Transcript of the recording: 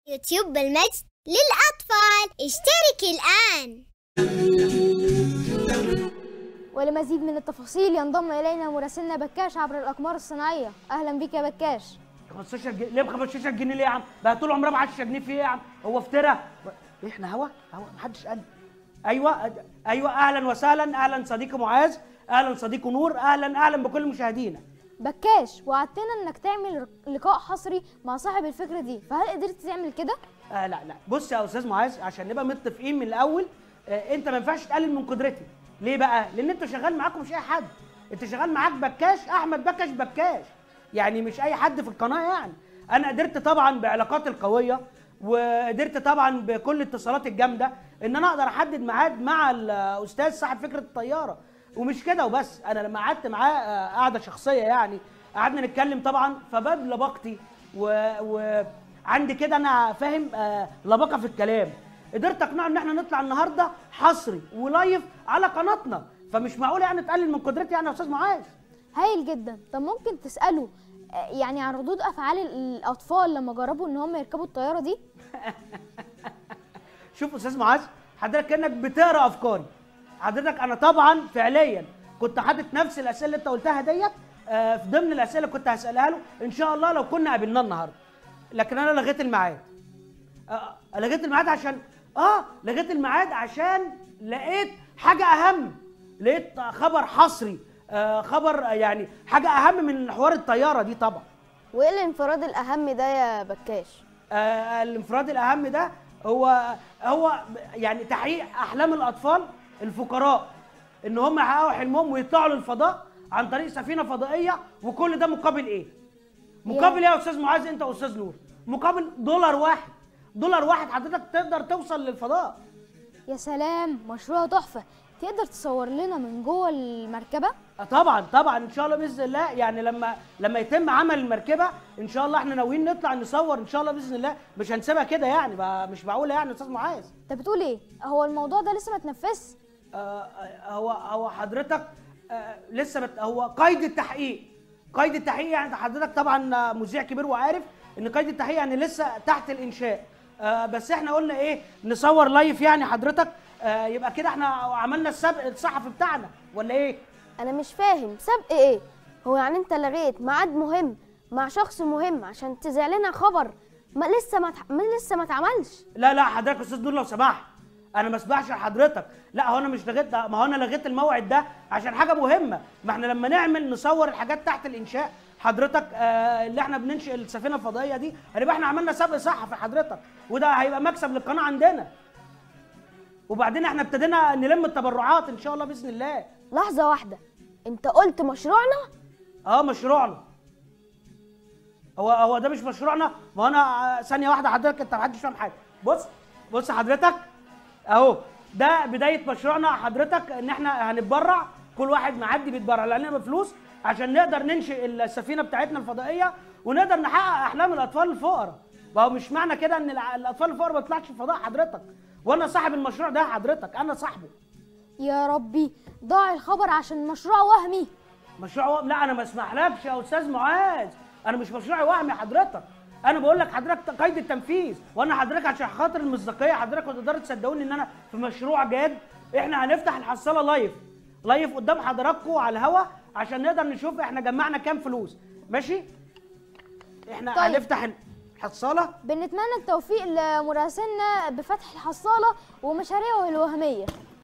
يوتيوب بالمجد للأطفال اشترك الآن ولمزيد من التفاصيل ينضم إلينا مراسلنا بكاش عبر الأقمار الصناعية أهلا بك يا بكاش 15 جنيه ليه ب 15 جنيه ليه يا عم؟ بقى طول عمرها ب 10 جنيه في ايه يا عم؟ هو افترى؟ إيه احنا هوا؟ هوا محدش قال ايوه ايوه اهلا وسهلا اهلا صديقي معاذ اهلا صديقي نور اهلا اهلا بكل مشاهدينا بكاش وعدتنا إنك تعمل لقاء حصري مع صاحب الفكرة دي فهل قدرت تعمل كده؟ آه لا لا بص يا استاذ معاذ عشان نبقى متفقين من الاول آه انت ما ينفعش تقلل من قدرتي ليه بقى لان انت شغال معاكم مش اي حد انت شغال معاك بكاش احمد بكاش بكاش يعني مش اي حد في القناه يعني انا قدرت طبعا بعلاقاتي القويه وقدرت طبعا بكل الاتصالات الجامده ان انا اقدر احدد ميعاد مع الاستاذ صاحب فكره الطياره ومش كده وبس انا لما قعدت معاه آه، قعده شخصيه يعني قعدنا نتكلم طبعا فباب لباقتي و... وعندي كده انا فاهم آه، لباقه في الكلام قدرت اقنعه ان احنا نطلع النهارده حصري ولايف على قناتنا فمش معقول يعني تقلل من قدرتي يعني يا استاذ معاذ هايل جدا طب ممكن تسأله آه، يعني عن ردود أفعال الأطفال لما جربوا إن هم يركبوا الطيارة دي؟ شوف استاذ معاذ حضرتك كانك بتقرا افكاري حضرتك انا طبعا فعليا كنت حاطط نفس الاسئله اللي انت قلتها ديت آه، في ضمن الاسئله اللي كنت هسالها له ان شاء الله لو كنا قابلناه النهارده لكن انا لغيت الميعاد آه، لغيت الميعاد عشان اه لغيت الميعاد عشان لقيت حاجه اهم لقيت خبر حصري آه، خبر آه، يعني حاجه اهم من حوار الطياره دي طبعا وايه الانفراد الاهم ده يا بكاش آه، الانفراد الاهم ده هو هو يعني تحقيق احلام الاطفال الفقراء ان هم يحققوا حلمهم ويطلعوا للفضاء عن طريق سفينه فضائيه وكل ده مقابل ايه؟ مقابل ايه يا استاذ معاذ انت واستاذ نور؟ مقابل دولار واحد دولار واحد حضرتك تقدر توصل للفضاء يا سلام مشروع تحفة تقدر تصور لنا من جوه المركبة؟ آه، طبعا طبعا ان شاء الله باذن الله يعني لما لما يتم عمل المركبه ان شاء الله احنا ناويين نطلع نصور ان شاء الله باذن الله مش هنسيبها كده يعني بقى مش معقوله يعني يا استاذ معاذ أنت بتقول إيه؟ هو الموضوع ده لسه ما اتنفذش؟ آه، آه، هو هو حضرتك آه، لسه بت... هو قيد التحقيق قيد التحقيق يعني حضرتك طبعا آه، مذيع كبير وعارف ان قيد التحقيق يعني لسه تحت الانشاء آه، بس احنا قلنا ايه نصور لايف يعني حضرتك آه، يبقى كده احنا عملنا السبق الصحفي بتاعنا ولا ايه انا مش فاهم سبق ايه هو يعني انت لغيت ميعاد مهم مع شخص مهم عشان تذيع لنا خبر ما لسه ما تح... ما لسه ما اتعملش لا لا حضرتك يا استاذ نور لو سمحت انا ما اسمحش لحضرتك لا هو انا مش لغيت ده ما هو انا لغيت الموعد ده عشان حاجه مهمه ما احنا لما نعمل نصور الحاجات تحت الانشاء حضرتك آه اللي احنا بننشئ السفينه الفضائيه دي هنبقى احنا عملنا سبق صحفي حضرتك وده هيبقى مكسب للقناه عندنا وبعدين احنا ابتدينا نلم التبرعات ان شاء الله باذن الله لحظه واحده انت قلت مشروعنا اه مشروعنا هو هو ده مش مشروعنا ما هو انا آه، ثانيه واحده حضرتك انت محدش فاهم حاجه بص بص حضرتك اهو ده بدايه مشروعنا حضرتك ان احنا هنتبرع كل واحد معدي بيتبرع لنا بفلوس عشان نقدر ننشئ السفينه بتاعتنا الفضائيه ونقدر نحقق احلام الاطفال الفقراء ما هو مش معنى كده ان الع- الاطفال الفقراء ما يطلعش الفضاء حضرتك وانا صاحب المشروع ده حضرتك انا صاحبه يا ربي ضاع الخبر عشان مشروع وهمي مشروع وهم لا انا ما اسمحلكش يا استاذ معاذ انا مش مشروعي وهمي حضرتك انا بقول لك حضرتك قيد التنفيذ وانا حضرتك عشان خاطر المصداقيه حضرتك تقدروا تصدقوني ان انا في مشروع جاد احنا هنفتح الحصاله لايف لايف قدام حضراتكم على الهوا عشان نقدر نشوف احنا جمعنا كام فلوس ماشي احنا طيب. هنفتح الحصاله بنتمنى التوفيق لمراسلنا بفتح الحصالة ومشاريعه الوهمية